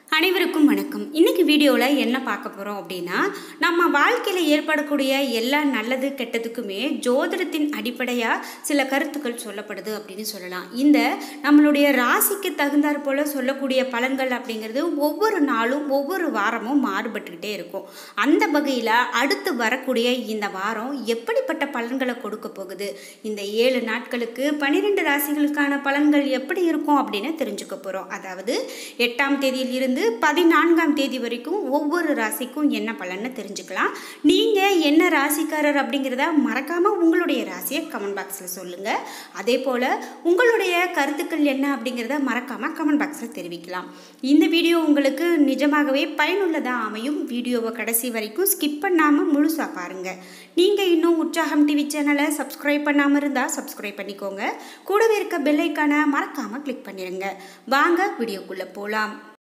அனைவருக்கும் வணக்கம் இன்னைக்கு வீடியோவில் என்ன பார்க்க போகிறோம் அப்படின்னா நம்ம வாழ்க்கையில் ஏற்படக்கூடிய எல்லா நல்லது கெட்டதுக்குமே ஜோதிடத்தின் அடிப்படையாக சில கருத்துக்கள் சொல்லப்படுது அப்படின்னு சொல்லலாம் இந்த நம்மளுடைய ராசிக்கு தகுந்தாற் போல் சொல்லக்கூடிய பலன்கள் அப்படிங்கிறது ஒவ்வொரு நாளும் ஒவ்வொரு வாரமும் மாறுபட்டுக்கிட்டே இருக்கும் அந்த வகையில் அடுத்து வரக்கூடிய இந்த வாரம் எப்படிப்பட்ட பலன்களை கொடுக்க போகுது இந்த ஏழு நாட்களுக்கு பன்னிரெண்டு ராசிகளுக்கான பலன்கள் எப்படி இருக்கும் அப்படின்னு தெரிஞ்சுக்க போகிறோம் அதாவது எட்டாம் தேதியில் இருந்து பதினான்காம் தேதி வரைக்கும் ஒவ்வொரு ராசிக்கும் என்ன பலன்னு தெரிஞ்சுக்கலாம் நீங்கள் என்ன ராசிக்காரர் அப்படிங்கிறத மறக்காமல் உங்களுடைய ராசியை கமெண்ட் பாக்ஸில் சொல்லுங்கள் அதே போல் உங்களுடைய கருத்துக்கள் என்ன அப்படிங்கிறத மறக்காமல் கமெண்ட் பாக்ஸில் தெரிவிக்கலாம் இந்த வீடியோ உங்களுக்கு நிஜமாகவே பயனுள்ளதாக அமையும் வீடியோவை கடைசி வரைக்கும் ஸ்கிப் பண்ணாமல் முழுசாக பாருங்கள் நீங்கள் இன்னும் உற்சாகம் டிவி சேனலை சப்ஸ்கிரைப் பண்ணாமல் இருந்தால் சப்ஸ்கிரைப் பண்ணிக்கோங்க கூடவே இருக்க பெல்லைக்கான மறக்காமல் கிளிக் பண்ணிடுங்க வாங்க வீடியோக்குள்ளே போகலாம்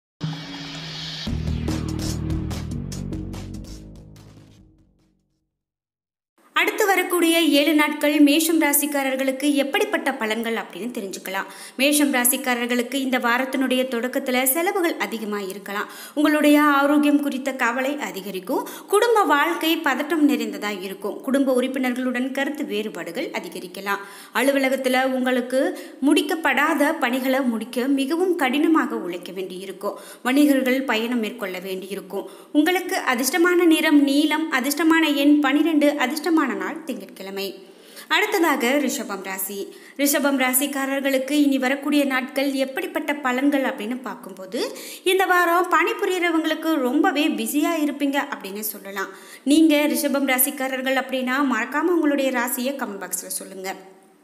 அடுத்து வரக்கூடிய ஏழு நாட்கள் மேஷம் ராசிக்காரர்களுக்கு எப்படிப்பட்ட பலன்கள் அப்படின்னு தெரிஞ்சுக்கலாம் மேஷம் ராசிக்காரர்களுக்கு இந்த வாரத்தினுடைய தொடக்கத்தில் செலவுகள் அதிகமாக இருக்கலாம் உங்களுடைய ஆரோக்கியம் குறித்த கவலை அதிகரிக்கும் குடும்ப வாழ்க்கை பதட்டம் நிறைந்ததாக இருக்கும் குடும்ப உறுப்பினர்களுடன் கருத்து வேறுபாடுகள் அதிகரிக்கலாம் அலுவலகத்தில் உங்களுக்கு முடிக்கப்படாத பணிகளை முடிக்க மிகவும் கடினமாக உழைக்க வேண்டியிருக்கும் வணிகர்கள் பயணம் மேற்கொள்ள வேண்டியிருக்கும் உங்களுக்கு அதிர்ஷ்டமான நிறம் நீலம் அதிர்ஷ்டமான எண் பனிரெண்டு அதிர்ஷ்டமான நாள் திங்கட்கிழமை அடுத்ததாக ரிஷபம் ராசி ரிஷபம் ராசிக்காரர்களுக்கு இனி வரக்கூடிய நாட்கள் எப்படிப்பட்ட பலன்கள் அப்படின்னு பார்க்கும்போது இந்த வாரம் பணிபுரியறவங்களுக்கு ரொம்பவே பிஸியாக இருப்பீங்க அப்படின்னு சொல்லலாம் நீங்கள் ரிஷபம் ராசிக்காரர்கள் அப்படின்னா மறக்காமல் உங்களுடைய ராசியை கமெண்ட் பாக்ஸில் சொல்லுங்கள்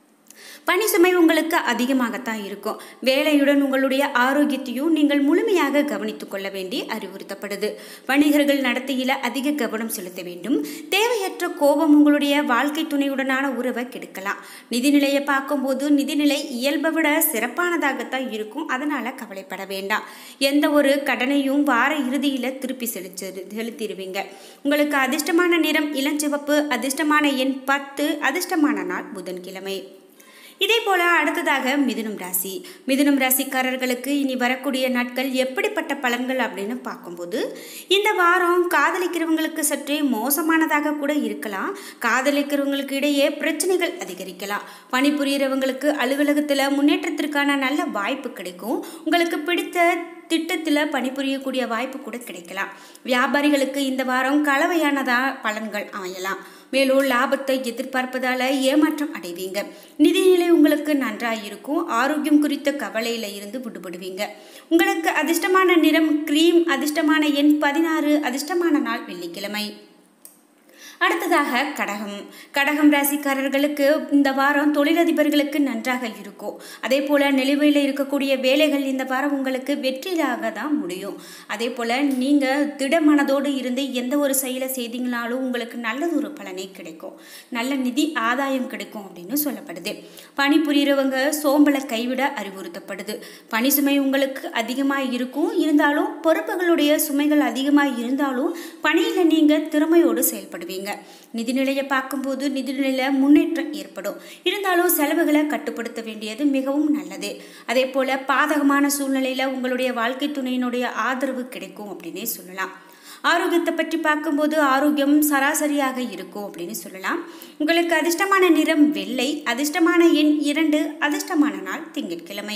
பணி சுமை உங்களுக்கு அதிகமாகத்தான் இருக்கும் வேலையுடன் உங்களுடைய ஆரோக்கியத்தையும் நீங்கள் முழுமையாக கவனித்துக் கொள்ள வேண்டி அறிவுறுத்தப்படுது வணிகர்கள் நடத்தையில் அதிக கவனம் செலுத்த வேண்டும் தேவையற்ற கோபம் உங்களுடைய வாழ்க்கை துணையுடனான உறவை கெடுக்கலாம் நிதிநிலையை பார்க்கும்போது நிதிநிலை இயல்பை விட சிறப்பானதாகத்தான் இருக்கும் அதனால் கவலைப்பட வேண்டாம் எந்த ஒரு கடனையும் வார இறுதியில் திருப்பி செலுத்தி செலுத்திடுவீங்க உங்களுக்கு அதிர்ஷ்டமான நிறம் இளஞ்சிவப்பு அதிர்ஷ்டமான எண் பத்து அதிர்ஷ்டமான நாள் புதன்கிழமை இதே போல அடுத்ததாக மிதுனம் ராசி மிதுனம் ராசிக்காரர்களுக்கு இனி வரக்கூடிய நாட்கள் எப்படிப்பட்ட பலன்கள் அப்படின்னு பார்க்கும்போது இந்த வாரம் காதலிக்கிறவங்களுக்கு சற்றே மோசமானதாக கூட இருக்கலாம் காதலிக்கிறவங்களுக்கு இடையே பிரச்சனைகள் அதிகரிக்கலாம் பணிபுரியறவங்களுக்கு அலுவலகத்தில் முன்னேற்றத்திற்கான நல்ல வாய்ப்பு கிடைக்கும் உங்களுக்கு பிடித்த திட்டத்தில் பணிபுரியக்கூடிய வாய்ப்பு கூட கிடைக்கலாம் வியாபாரிகளுக்கு இந்த வாரம் கலவையானதா பலன்கள் அமையலாம் மேலும் லாபத்தை எதிர்பார்ப்பதால் ஏமாற்றம் அடைவீங்க நிதிநிலை உங்களுக்கு நன்றாக இருக்கும் ஆரோக்கியம் குறித்த கவலையில் இருந்து விடுபடுவீங்க உங்களுக்கு அதிர்ஷ்டமான நிறம் கிரீம் அதிர்ஷ்டமான எண் பதினாறு அதிர்ஷ்டமான நாள் வெள்ளிக்கிழமை அடுத்ததாக கடகம் கடகம் ராசிக்காரர்களுக்கு இந்த வாரம் தொழிலதிபர்களுக்கு நன்றாக இருக்கும் அதே போல் நிலுவையில் இருக்கக்கூடிய வேலைகள் இந்த வாரம் உங்களுக்கு வெற்றியாக தான் முடியும் அதே போல் நீங்கள் திடமனதோடு இருந்து எந்த ஒரு செயலை செய்தீங்கனாலும் உங்களுக்கு நல்லது ஒரு பலனை கிடைக்கும் நல்ல நிதி ஆதாயம் கிடைக்கும் அப்படின்னு சொல்லப்படுது பணிபுரியறவங்க சோம்பலை கைவிட அறிவுறுத்தப்படுது பணி சுமை உங்களுக்கு அதிகமாக இருக்கும் இருந்தாலும் பொறுப்புகளுடைய சுமைகள் அதிகமாக இருந்தாலும் பணியில் நீங்கள் திறமையோடு செயல்படுவீங்க நிதிநிலையை பார்க்கும்போது நிதிநிலையில் முன்னேற்றம் ஏற்படும் இருந்தாலும் செலவுகளை கட்டுப்படுத்த வேண்டியது மிகவும் நல்லது அதே போல் பாதகமான சூழ்நிலையில் உங்களுடைய வாழ்க்கை துணையினுடைய ஆதரவு கிடைக்கும் அப்படின்னே சொல்லலாம் ஆரோக்கியத்தை பற்றி பார்க்கும்போது ஆரோக்கியம் சராசரியாக இருக்கும் அப்படின்னு சொல்லலாம் உங்களுக்கு அதிர்ஷ்டமான நிறம் வெள்ளை அதிர்ஷ்டமான எண் இரண்டு அதிர்ஷ்டமான நாள் திங்கட்கிழமை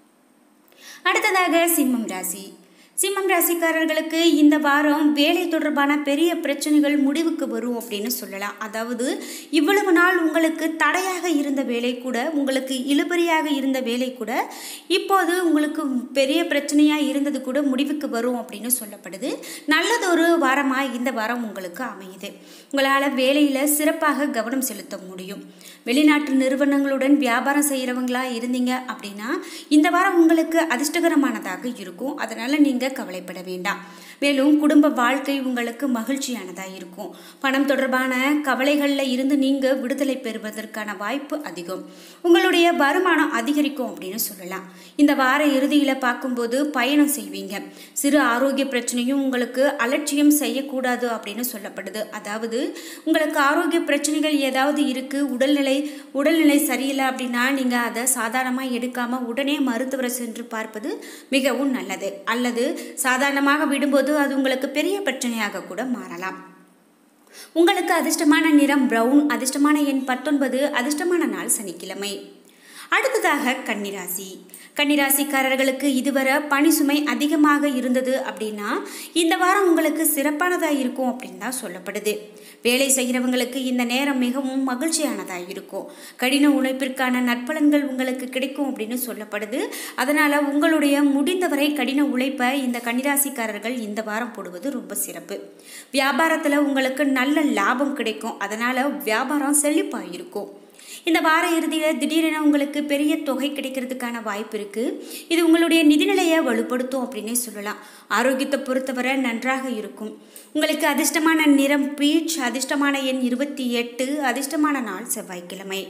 அடுத்ததாக சிம்மம் ராசி சிம்மம் ராசிக்காரர்களுக்கு இந்த வாரம் வேலை தொடர்பான பெரிய பிரச்சனைகள் முடிவுக்கு வரும் அப்படின்னு சொல்லலாம் அதாவது இவ்வளவு நாள் உங்களுக்கு தடையாக இருந்த வேலை கூட உங்களுக்கு இழுபறியாக இருந்த வேலை கூட இப்போது உங்களுக்கு பெரிய பிரச்சனையாக இருந்தது கூட முடிவுக்கு வரும் அப்படின்னு சொல்லப்படுது நல்லதொரு வாரமாக இந்த வாரம் உங்களுக்கு அமையுது உங்களால் வேலையில் சிறப்பாக கவனம் செலுத்த முடியும் வெளிநாட்டு நிறுவனங்களுடன் வியாபாரம் செய்கிறவங்களா இருந்தீங்க அப்படின்னா இந்த வாரம் உங்களுக்கு அதிர்ஷ்டகரமானதாக இருக்கும் அதனால் நீங்கள் கவலைப்பட வேண்டாம் மேலும் குடும்ப வாழ்க்கை உங்களுக்கு மகிழ்ச்சியானதாக இருக்கும் பணம் தொடர்பான கவலைகளில் இருந்து நீங்கள் விடுதலை பெறுவதற்கான வாய்ப்பு அதிகம் உங்களுடைய வருமானம் அதிகரிக்கும் அப்படின்னு சொல்லலாம் இந்த வார இறுதியில் பார்க்கும்போது பயணம் செய்வீங்க சிறு ஆரோக்கிய பிரச்சனையும் உங்களுக்கு அலட்சியம் செய்யக்கூடாது அப்படின்னு சொல்லப்படுது அதாவது உங்களுக்கு ஆரோக்கிய பிரச்சனைகள் ஏதாவது இருக்குது உடல்நிலை உடல்நிலை சரியில்லை அப்படின்னா நீங்கள் அதை சாதாரணமாக எடுக்காமல் உடனே மருத்துவரை சென்று பார்ப்பது மிகவும் நல்லது அல்லது சாதாரணமாக விடும்போது அது உங்களுக்கு பெரிய பிரச்சனையாக கூட மாறலாம் உங்களுக்கு அதிர்ஷ்டமான நிறம் பிரவுன் அதிர்ஷ்டமான எண் பத்தொன்பது அதிர்ஷ்டமான நாள் சனிக்கிழமை அடுத்ததாக கன்னிராசி கன்னிராசிக்காரர்களுக்கு இதுவரை பணி சுமை அதிகமாக இருந்தது அப்படின்னா இந்த வாரம் உங்களுக்கு சிறப்பானதாக இருக்கும் அப்படின்னு தான் சொல்லப்படுது வேலை செய்கிறவங்களுக்கு இந்த நேரம் மிகவும் மகிழ்ச்சியானதாக இருக்கும் கடின உழைப்பிற்கான நற்பலன்கள் உங்களுக்கு கிடைக்கும் அப்படின்னு சொல்லப்படுது அதனால் உங்களுடைய முடிந்தவரை கடின உழைப்பை இந்த கன்னிராசிக்காரர்கள் இந்த வாரம் போடுவது ரொம்ப சிறப்பு வியாபாரத்தில் உங்களுக்கு நல்ல லாபம் கிடைக்கும் அதனால் வியாபாரம் செழிப்பாக இருக்கும் இந்த வார இறுதியில் திடீரென உங்களுக்கு பெரிய தொகை கிடைக்கிறதுக்கான வாய்ப்பு இருக்குது இது உங்களுடைய நிதிநிலையை வலுப்படுத்தும் அப்படின்னே சொல்லலாம் ஆரோக்கியத்தை பொறுத்தவரை நன்றாக இருக்கும் உங்களுக்கு அதிர்ஷ்டமான நிறம் பீச் அதிர்ஷ்டமான எண் இருபத்தி எட்டு அதிர்ஷ்டமான நாள் செவ்வாய்க்கிழமை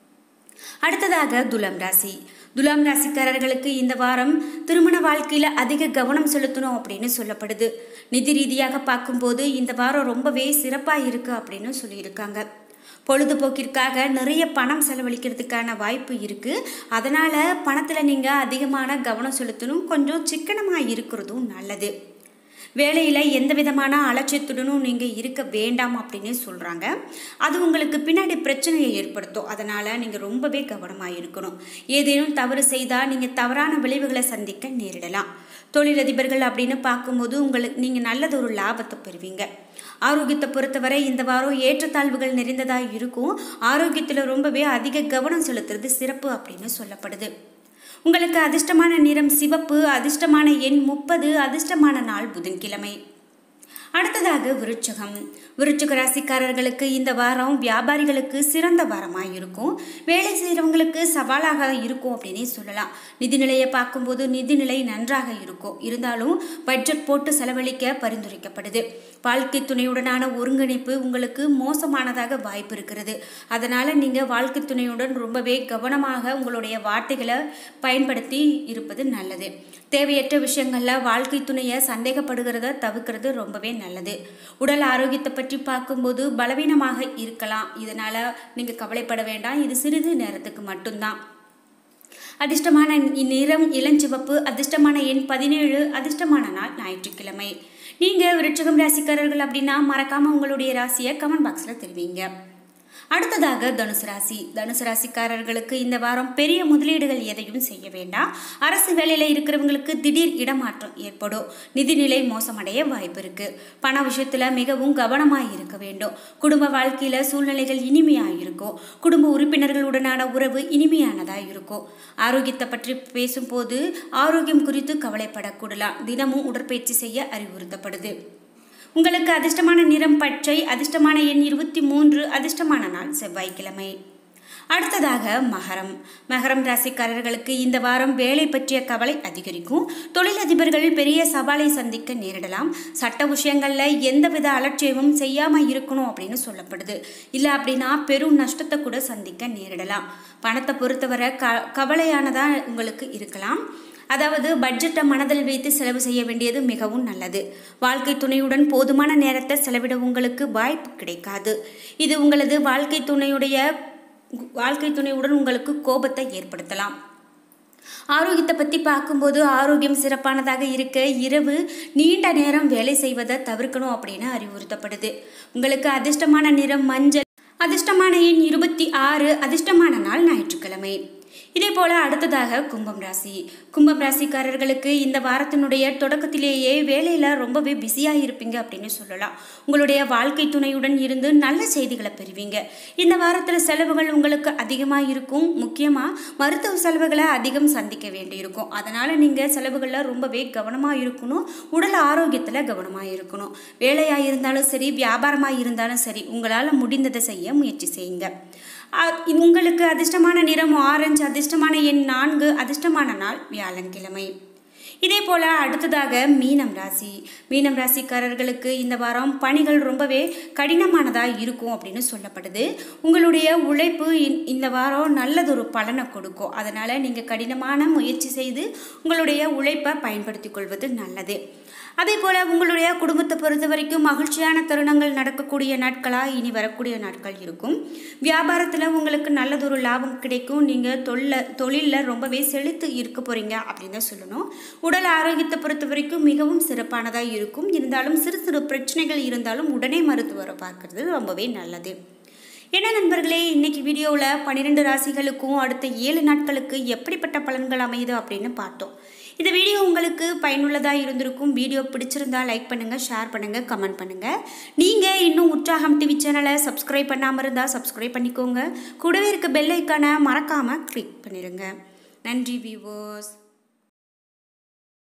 அடுத்ததாக துலாம் ராசி துலாம் ராசிக்காரர்களுக்கு இந்த வாரம் திருமண வாழ்க்கையில் அதிக கவனம் செலுத்தணும் அப்படின்னு சொல்லப்படுது நிதி ரீதியாக பார்க்கும்போது இந்த வாரம் ரொம்பவே சிறப்பாக இருக்குது அப்படின்னு சொல்லியிருக்காங்க பொழுதுபோக்கிற்காக நிறைய பணம் செலவழிக்கிறதுக்கான வாய்ப்பு இருக்குது அதனால் பணத்தில் நீங்கள் அதிகமான கவனம் செலுத்தணும் கொஞ்சம் சிக்கனமாக இருக்கிறதும் நல்லது வேலையில் எந்த விதமான அலட்சியத்துடனும் நீங்கள் இருக்க வேண்டாம் அப்படின்னு சொல்கிறாங்க அது உங்களுக்கு பின்னாடி பிரச்சனையை ஏற்படுத்தும் அதனால் நீங்கள் ரொம்பவே கவனமாக இருக்கணும் ஏதேனும் தவறு செய்தால் நீங்கள் தவறான விளைவுகளை சந்திக்க நேரிடலாம் தொழிலதிபர்கள் அப்படின்னு பார்க்கும்போது உங்களுக்கு நீங்கள் நல்லது ஒரு லாபத்தை பெறுவீங்க ஆரோக்கியத்தை பொறுத்தவரை இந்த வாரம் ஏற்றத்தாழ்வுகள் நிறைந்ததாக இருக்கும் ஆரோக்கியத்தில் ரொம்பவே அதிக கவனம் செலுத்துறது சிறப்பு அப்படின்னு சொல்லப்படுது உங்களுக்கு அதிர்ஷ்டமான நிறம் சிவப்பு அதிர்ஷ்டமான எண் முப்பது அதிர்ஷ்டமான நாள் புதன்கிழமை அடுத்ததாக விருச்சகம் விருச்சக ராசிக்காரர்களுக்கு இந்த வாரம் வியாபாரிகளுக்கு சிறந்த வாரமாக இருக்கும் வேலை செய்கிறவங்களுக்கு சவாலாக இருக்கும் அப்படின்னே சொல்லலாம் நிதிநிலையை பார்க்கும்போது நிதிநிலை நன்றாக இருக்கும் இருந்தாலும் பட்ஜெட் போட்டு செலவழிக்க பரிந்துரைக்கப்படுது வாழ்க்கை துணையுடனான ஒருங்கிணைப்பு உங்களுக்கு மோசமானதாக வாய்ப்பு இருக்கிறது அதனால் நீங்கள் வாழ்க்கை துணையுடன் ரொம்பவே கவனமாக உங்களுடைய வார்த்தைகளை பயன்படுத்தி இருப்பது நல்லது தேவையற்ற விஷயங்களில் வாழ்க்கை துணையை சந்தேகப்படுகிறத தவிர்க்கிறது ரொம்பவே நல்லது உடல் ஆரோக்கியத்தை பற்றி பார்க்கும்போது பலவீனமாக இருக்கலாம் இதனால் நீங்கள் கவலைப்பட வேண்டாம் இது சிறிது நேரத்துக்கு மட்டும்தான் அதிர்ஷ்டமான நிறம் இளஞ்சிவப்பு அதிர்ஷ்டமான எண் பதினேழு அதிர்ஷ்டமான நாள் ஞாயிற்றுக்கிழமை நீங்கள் விருட்சகம் ராசிக்காரர்கள் அப்படின்னா மறக்காமல் உங்களுடைய ராசியை கமெண்ட் பாக்ஸில் தெரிவிங்க அடுத்ததாக தனுசு ராசி தனுசு ராசிக்காரர்களுக்கு இந்த வாரம் பெரிய முதலீடுகள் எதையும் செய்ய வேண்டாம் அரசு வேலையில் இருக்கிறவங்களுக்கு திடீர் இடமாற்றம் ஏற்படும் நிதிநிலை மோசமடைய வாய்ப்பு இருக்கு பண விஷயத்துல மிகவும் கவனமாக இருக்க வேண்டும் குடும்ப வாழ்க்கையில சூழ்நிலைகள் இனிமையாக இருக்கும் குடும்ப உறுப்பினர்களுடனான உறவு இனிமையானதாக இருக்கும் ஆரோக்கியத்தை பற்றி பேசும்போது ஆரோக்கியம் குறித்து கவலைப்படக்கூடலாம் தினமும் உடற்பயிற்சி செய்ய அறிவுறுத்தப்படுது உங்களுக்கு அதிர்ஷ்டமான நிறம் பச்சை அதிர்ஷ்டமான எண் இருபத்தி மூன்று அதிர்ஷ்டமான நாள் செவ்வாய்க்கிழமை அடுத்ததாக மகரம் மகரம் ராசிக்காரர்களுக்கு இந்த வாரம் வேலை பற்றிய கவலை அதிகரிக்கும் தொழிலதிபர்கள் பெரிய சவாலை சந்திக்க நேரிடலாம் சட்ட விஷயங்களில் எந்தவித அலட்சியமும் செய்யாமல் இருக்கணும் அப்படின்னு சொல்லப்படுது இல்லை அப்படின்னா பெரும் நஷ்டத்தை கூட சந்திக்க நேரிடலாம் பணத்தை பொறுத்தவரை க கவலையானதாக உங்களுக்கு இருக்கலாம் அதாவது பட்ஜெட்டை மனதில் வைத்து செலவு செய்ய வேண்டியது மிகவும் நல்லது வாழ்க்கை துணையுடன் போதுமான நேரத்தை செலவிட உங்களுக்கு வாய்ப்பு கிடைக்காது இது உங்களது வாழ்க்கை துணையுடைய வாழ்க்கை துணையுடன் உங்களுக்கு கோபத்தை ஏற்படுத்தலாம் ஆரோக்கியத்தை பற்றி பார்க்கும்போது ஆரோக்கியம் சிறப்பானதாக இருக்க இரவு நீண்ட நேரம் வேலை செய்வதை தவிர்க்கணும் அப்படின்னு அறிவுறுத்தப்படுது உங்களுக்கு அதிர்ஷ்டமான நிறம் மஞ்சள் அதிர்ஷ்டமான எண் இருபத்தி ஆறு அதிர்ஷ்டமான நாள் ஞாயிற்றுக்கிழமை இதே போல அடுத்ததாக கும்பம் ராசி கும்பம் ராசிக்காரர்களுக்கு இந்த வாரத்தினுடைய தொடக்கத்திலேயே வேலையில் ரொம்பவே பிஸியாக இருப்பீங்க அப்படின்னு சொல்லலாம் உங்களுடைய வாழ்க்கை துணையுடன் இருந்து நல்ல செய்திகளை பெறுவீங்க இந்த வாரத்தில் செலவுகள் உங்களுக்கு அதிகமாக இருக்கும் முக்கியமாக மருத்துவ செலவுகளை அதிகம் சந்திக்க வேண்டியிருக்கும் அதனால் நீங்கள் செலவுகளில் ரொம்பவே கவனமாக இருக்கணும் உடல் ஆரோக்கியத்தில் கவனமாக இருக்கணும் வேலையாக இருந்தாலும் சரி வியாபாரமாக இருந்தாலும் சரி உங்களால் முடிந்ததை செய்ய முயற்சி செய்யுங்க அ- உங்களுக்கு அதிர்ஷ்டமான நிறம் ஆரஞ்சு அதிர்ஷ்டமான எண் நான்கு அதிர்ஷ்டமான நாள் வியாழன்கிழமை இதே போல் அடுத்ததாக மீனம் ராசி மீனம் ராசிக்காரர்களுக்கு இந்த வாரம் பணிகள் ரொம்பவே கடினமானதாக இருக்கும் அப்படின்னு சொல்லப்படுது உங்களுடைய உழைப்பு இந்- இந்த வாரம் நல்லதொரு பலனை கொடுக்கும் அதனால் நீங்கள் கடினமான முயற்சி செய்து உங்களுடைய உழைப்பை பயன்படுத்திக் கொள்வது நல்லது அதே போல் உங்களுடைய குடும்பத்தை பொறுத்த வரைக்கும் மகிழ்ச்சியான தருணங்கள் நடக்கக்கூடிய நாட்களாக இனி வரக்கூடிய நாட்கள் இருக்கும் வியாபாரத்தில் உங்களுக்கு நல்லதொரு லாபம் கிடைக்கும் நீங்கள் தொழில தொழிலில் ரொம்பவே செழித்து இருக்க போகிறீங்க அப்படின்னு தான் சொல்லணும் உடல் ஆரோக்கியத்தை பொறுத்த வரைக்கும் மிகவும் சிறப்பானதாக இருக்கும் இருந்தாலும் சிறு சிறு பிரச்சனைகள் இருந்தாலும் உடனே மருத்துவரை பார்க்கறது ரொம்பவே நல்லது என்ன நண்பர்களே இன்னைக்கு வீடியோவில் பன்னிரெண்டு ராசிகளுக்கும் அடுத்த ஏழு நாட்களுக்கு எப்படிப்பட்ட பலன்கள் அமையுது அப்படின்னு பார்த்தோம் இந்த வீடியோ உங்களுக்கு பயனுள்ளதாக இருந்திருக்கும் வீடியோ பிடிச்சிருந்தா லைக் பண்ணுங்கள் ஷேர் பண்ணுங்கள் கமெண்ட் பண்ணுங்கள் நீங்கள் இன்னும் உற்சாகம் டிவி சேனலை சப்ஸ்கிரைப் பண்ணாமல் இருந்தால் சப்ஸ்கிரைப் பண்ணிக்கோங்க கூடவே இருக்க பெல் ஐக்கானை மறக்காமல் கிளிக் பண்ணிடுங்க நன்றி வியூவர்ஸ்